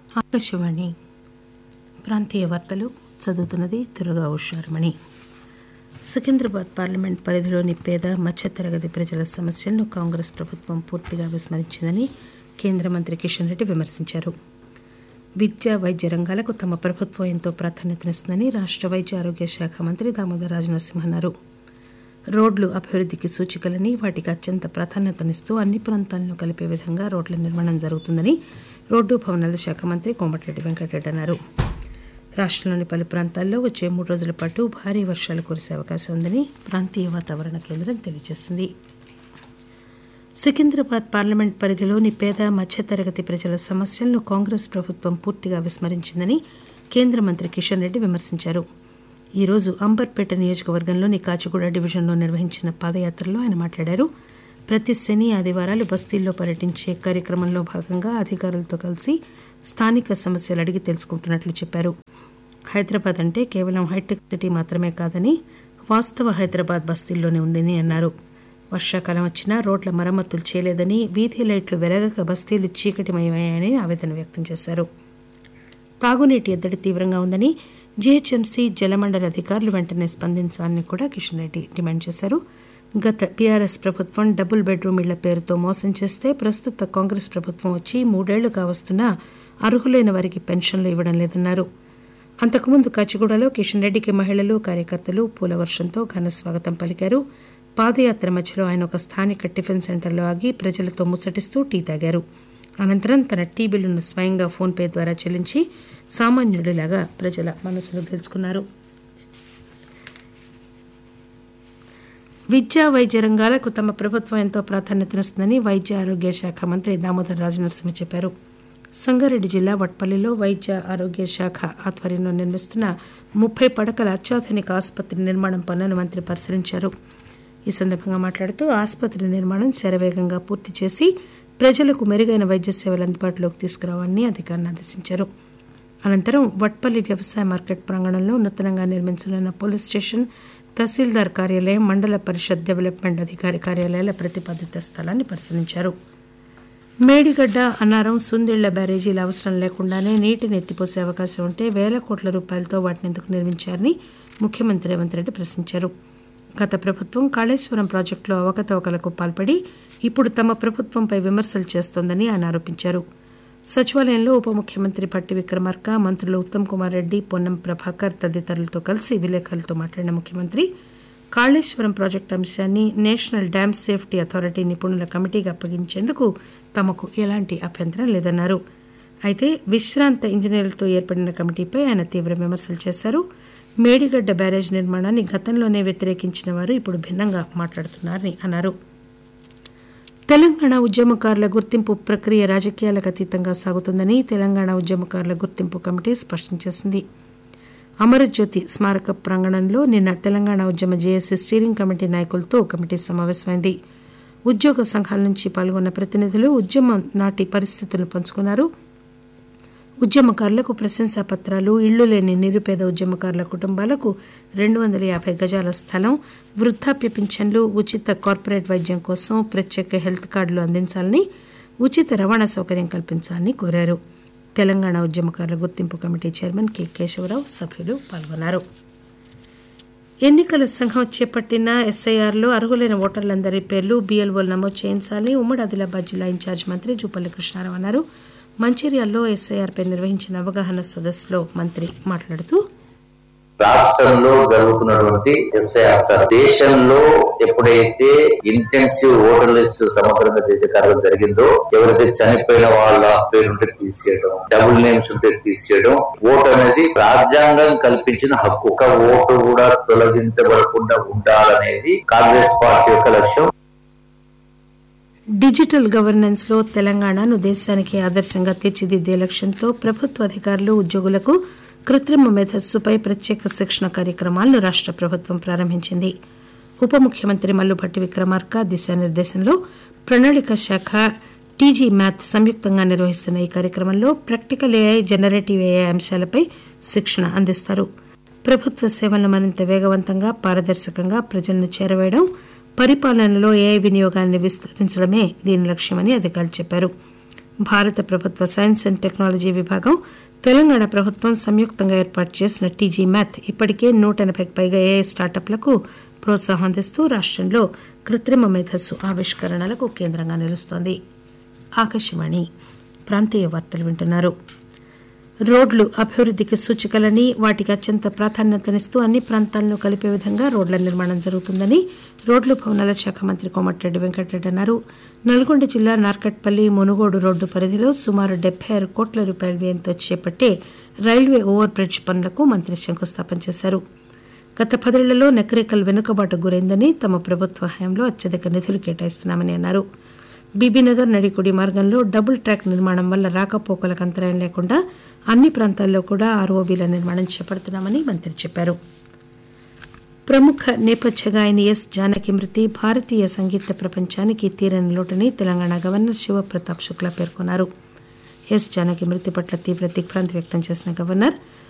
ఆకాశవాణి ప్రాంతీయ వార్తలు చదువుతున్నది దుర్గా ఉషారమణి సికింద్రాబాద్ పార్లమెంట్ పరిధిలోని పేద మధ్యతరగతి ప్రజల సమస్యలను కాంగ్రెస్ ప్రభుత్వం పూర్తిగా విస్మరించిందని కేంద్ర మంత్రి కిషన్ రెడ్డి విమర్శించారు విద్య వైద్య రంగాలకు తమ ప్రభుత్వం ఎంతో ప్రాధాన్యతనిస్తుందని రాష్ట్ర వైద్య ఆరోగ్య శాఖ మంత్రి దామోదర్ రాజనరసింహ అన్నారు రోడ్లు అభివృద్ధికి సూచికలని వాటికి అత్యంత ప్రాధాన్యతనిస్తూ అన్ని ప్రాంతాలను కలిపే విధంగా రోడ్ల నిర్మాణం జరుగుతుందని రోడ్డు భవనాల శాఖ మంత్రి కోమటిరెడ్డి వెంకటరెడ్డి అన్నారు రాష్ట్రంలోని పలు ప్రాంతాల్లో వచ్చే మూడు రోజుల పాటు భారీ వర్షాలు కురిసే అవకాశం ఉందని ప్రాంతీయ వాతావరణ కేంద్రం తెలియజేసింది సికింద్రాబాద్ పార్లమెంట్ పరిధిలోని పేద మధ్యతరగతి ప్రజల సమస్యలను కాంగ్రెస్ ప్రభుత్వం పూర్తిగా విస్మరించిందని కేంద్ర మంత్రి కిషన్ రెడ్డి విమర్శించారు ఈ రోజు అంబర్పేట నియోజకవర్గంలోని కాచిగూడ డివిజన్లో నిర్వహించిన పాదయాత్రలో ఆయన మాట్లాడారు ప్రతి శని ఆదివారాలు బస్తీల్లో పర్యటించే కార్యక్రమంలో భాగంగా అధికారులతో కలిసి స్థానిక సమస్యలు అడిగి తెలుసుకుంటున్నట్లు చెప్పారు హైదరాబాద్ అంటే కేవలం హైటెక్ సిటీ మాత్రమే కాదని వాస్తవ హైదరాబాద్ బస్తీల్లోనే ఉందని అన్నారు వర్షాకాలం వచ్చినా రోడ్ల మరమ్మతులు చేయలేదని వీధి లైట్లు వెలగక బస్తీలు చీకటిమయమయ్యాయని ఆవేదన వ్యక్తం చేశారు తాగునీటి ఎద్దడి తీవ్రంగా ఉందని జీహెచ్ఎంసీ జలమండలి అధికారులు వెంటనే స్పందించాలని కూడా కిషన్ రెడ్డి డిమాండ్ చేశారు గత బీఆర్ఎస్ ప్రభుత్వం డబుల్ బెడ్రూమ్ ఇళ్ల పేరుతో మోసం చేస్తే ప్రస్తుత కాంగ్రెస్ ప్రభుత్వం వచ్చి మూడేళ్లు కావస్తున్నా అర్హులైన వారికి పెన్షన్లు ఇవ్వడం లేదన్నారు అంతకుముందు కాచిగూడలో కిషన్ రెడ్డికి మహిళలు కార్యకర్తలు పూల వర్షంతో ఘన స్వాగతం పలికారు పాదయాత్ర మధ్యలో ఆయన ఒక స్థానిక టిఫిన్ సెంటర్లో ఆగి ప్రజలతో ముచ్చటిస్తూ టీ తాగారు అనంతరం తన టీ బిల్లును స్వయంగా ఫోన్పే ద్వారా చెల్లించి సామాన్యుడిలాగా ప్రజల మనసును గెలుచుకున్నారు విద్యా వైద్య రంగాలకు తమ ప్రభుత్వం ఎంతో ప్రాధాన్యతనిస్తుందని వైద్య ఆరోగ్య శాఖ మంత్రి దామోదర్ రాజనరసింహ చెప్పారు సంగారెడ్డి జిల్లా వట్పల్లిలో వైద్య ఆరోగ్య శాఖ ఆధ్వర్యంలో నిర్మిస్తున్న ముప్పై పడకల అత్యాధునిక ఆసుపత్రి నిర్మాణం పనులను మంత్రి పరిశీలించారు ఈ సందర్భంగా మాట్లాడుతూ ఆసుపత్రి నిర్మాణం శరవేగంగా పూర్తి చేసి ప్రజలకు మెరుగైన వైద్య సేవలు అందుబాటులోకి తీసుకురావాలని అధికారులను ఆదేశించారు అనంతరం వట్పల్లి వ్యవసాయ మార్కెట్ ప్రాంగణంలో నూతనంగా నిర్మించనున్న పోలీస్ స్టేషన్ తహసీల్దార్ కార్యాలయం మండల పరిషత్ డెవలప్మెంట్ అధికారి కార్యాలయాల ప్రతిపాదిత స్థలాన్ని పరిశీలించారు మేడిగడ్డ అన్నారం సుందిళ్ల బ్యారేజీల అవసరం లేకుండానే నీటిని ఎత్తిపోసే అవకాశం ఉంటే వేల కోట్ల రూపాయలతో వాటిని ఎందుకు నిర్మించారని ముఖ్యమంత్రి రేవంత్ రెడ్డి ప్రశ్నించారు గత ప్రభుత్వం కాళేశ్వరం ప్రాజెక్టులో అవకతవకలకు పాల్పడి ఇప్పుడు తమ ప్రభుత్వంపై విమర్శలు చేస్తోందని ఆయన ఆరోపించారు సచివాలయంలో ఉప ముఖ్యమంత్రి పట్టి విక్రమార్క మంత్రులు ఉత్తమ్ కుమార్ రెడ్డి పొన్నం ప్రభాకర్ తదితరులతో కలిసి విలేకరులతో మాట్లాడిన ముఖ్యమంత్రి కాళేశ్వరం ప్రాజెక్టు అంశాన్ని నేషనల్ డ్యామ్ సేఫ్టీ అథారిటీ నిపుణుల కమిటీకి అప్పగించేందుకు తమకు ఎలాంటి అభ్యంతరం లేదన్నారు అయితే విశ్రాంత ఇంజనీర్లతో ఏర్పడిన కమిటీపై ఆయన తీవ్ర విమర్శలు చేశారు మేడిగడ్డ బ్యారేజ్ నిర్మాణాన్ని గతంలోనే వ్యతిరేకించిన వారు ఇప్పుడు భిన్నంగా మాట్లాడుతున్నారని అన్నారు తెలంగాణ ఉద్యమకారుల గుర్తింపు ప్రక్రియ రాజకీయాలకు అతీతంగా సాగుతుందని తెలంగాణ ఉద్యమకారుల గుర్తింపు కమిటీ స్పష్టం చేసింది అమరజ్యోతి స్మారక ప్రాంగణంలో నిన్న తెలంగాణ ఉద్యమ జేఏసీ స్టీరింగ్ కమిటీ నాయకులతో కమిటీ సమావేశమైంది ఉద్యోగ సంఘాల నుంచి పాల్గొన్న ప్రతినిధులు ఉద్యమం నాటి పరిస్థితులను పంచుకున్నారు ఉద్యమకారులకు ప్రశంసా పత్రాలు ఇళ్లు లేని నిరుపేద ఉద్యమకారుల కుటుంబాలకు రెండు వందల యాభై గజాల స్థలం వృద్ధాప్య పింఛన్లు ఉచిత కార్పొరేట్ వైద్యం కోసం ప్రత్యేక హెల్త్ కార్డులు అందించాలని ఉచిత రవాణా సౌకర్యం కల్పించాలని కోరారు తెలంగాణ ఉద్యమకారుల గుర్తింపు కమిటీ చైర్మన్ కె కేశవరావు సభ్యులు పాల్గొన్నారు ఎన్నికల సంఘం చేపట్టిన ఎస్ఐఆర్లో అర్హులైన ఓటర్లందరి పేర్లు బీఎల్ఓలు నమోదు చేయించాలని ఉమ్మడి ఆదిలాబాద్ జిల్లా ఇన్ఛార్జ్ మంత్రి జూపల్లి కృష్ణారావు అన్నారు మంచిర్యాలలో ఎస్ఐఆర్పై నిర్వహించిన అవగాహన సదస్సులో మంత్రి మాట్లాడుతూ రాష్ట్రంలో జరుగుతున్నటువంటి ఎస్ఐఆర్ దేశంలో ఎప్పుడైతే ఇంటెన్సివ్ ఓటర్ లిస్ట్ సమగ్రంగా చేసే కార్యం జరిగిందో ఎవరైతే చనిపోయిన వాళ్ళ పేరుంటే తీసేయడం డబుల్ నేమ్స్ ఉంటే తీసేయడం ఓటు అనేది రాజ్యాంగం కల్పించిన హక్కు ఒక ఓటు కూడా తొలగించబడకుండా ఉండాలనేది కాంగ్రెస్ పార్టీ యొక్క లక్ష్యం డిజిటల్ గవర్నెన్స్ లో తెలంగాణను దేశానికి ఆదర్శంగా తీర్చిదిద్దే లక్ష్యంతో ప్రభుత్వ అధికారులు ఉద్యోగులకు కృత్రిమ మేధస్సుపై ప్రత్యేక శిక్షణ కార్యక్రమాలను రాష్ట్ర ప్రభుత్వం ప్రారంభించింది ఉప ముఖ్యమంత్రి మల్లుభట్టి విక్రమార్క దిశానిర్దేశంలో ప్రణాళిక శాఖ టీజీ మ్యాథ్ సంయుక్తంగా నిర్వహిస్తున్న ఈ కార్యక్రమంలో ప్రాక్టికల్ ఏఐ జనరేటివ్ ఏఐ అంశాలపై శిక్షణ అందిస్తారు ప్రభుత్వ సేవలను మరింత వేగవంతంగా పారదర్శకంగా ప్రజలను చేరవేయడం పరిపాలనలో ఏఐ వినియోగాన్ని విస్తరించడమే దీని లక్ష్యమని అధికారులు చెప్పారు భారత ప్రభుత్వ సైన్స్ అండ్ టెక్నాలజీ విభాగం తెలంగాణ ప్రభుత్వం సంయుక్తంగా ఏర్పాటు చేసిన టీజీ మ్యాథ్ ఇప్పటికే నూట ఎనభైకి పైగా ఏఐ స్టార్టప్లకు ప్రోత్సాహం అందిస్తూ రాష్టంలో కృత్రిమ మేధస్సు ఆవిష్కరణలకు కేంద్రంగా నిలుస్తోంది ఆకాశవాణి ప్రాంతీయ వార్తలు వింటున్నారు రోడ్లు అభివృద్ధికి సూచికలని వాటికి అత్యంత ప్రాధాన్యతనిస్తూ అన్ని ప్రాంతాలను కలిపే విధంగా రోడ్ల నిర్మాణం జరుగుతుందని రోడ్లు భవనాల శాఖ మంత్రి కోమటిరెడ్డి వెంకటరెడ్డి అన్నారు నల్గొండ జిల్లా నార్కట్పల్లి మునుగోడు రోడ్డు పరిధిలో సుమారు డెబ్బై ఆరు కోట్ల రూపాయల వ్యయంతో చేపట్టే రైల్వే ఓవర్ బ్రిడ్జ్ పనులకు మంత్రి శంకుస్థాపన చేశారు గత పదేళ్లలో నకరేకల్ వెనుకబాటు గురైందని తమ ప్రభుత్వ హయాంలో అత్యధిక నిధులు కేటాయిస్తున్నామని అన్నారు బీబీనగర్ నడికుడి మార్గంలో డబుల్ ట్రాక్ నిర్మాణం వల్ల రాకపోకలకు అంతరాయం లేకుండా అన్ని ప్రాంతాల్లో కూడా ఆర్ఓబీల నిర్మాణం చేపడుతున్నామని మంత్రి చెప్పారు ప్రముఖ నేపథ్య గాయని ఎస్ జానకి మృతి భారతీయ సంగీత ప్రపంచానికి తీరని లోటని తెలంగాణ గవర్నర్ శివప్రతాప్ శుక్లా పేర్కొన్నారు ఎస్ జానకి మృతి పట్ల తీవ్ర దిగ్భ్రాంతి వ్యక్తం చేసిన గవర్నర్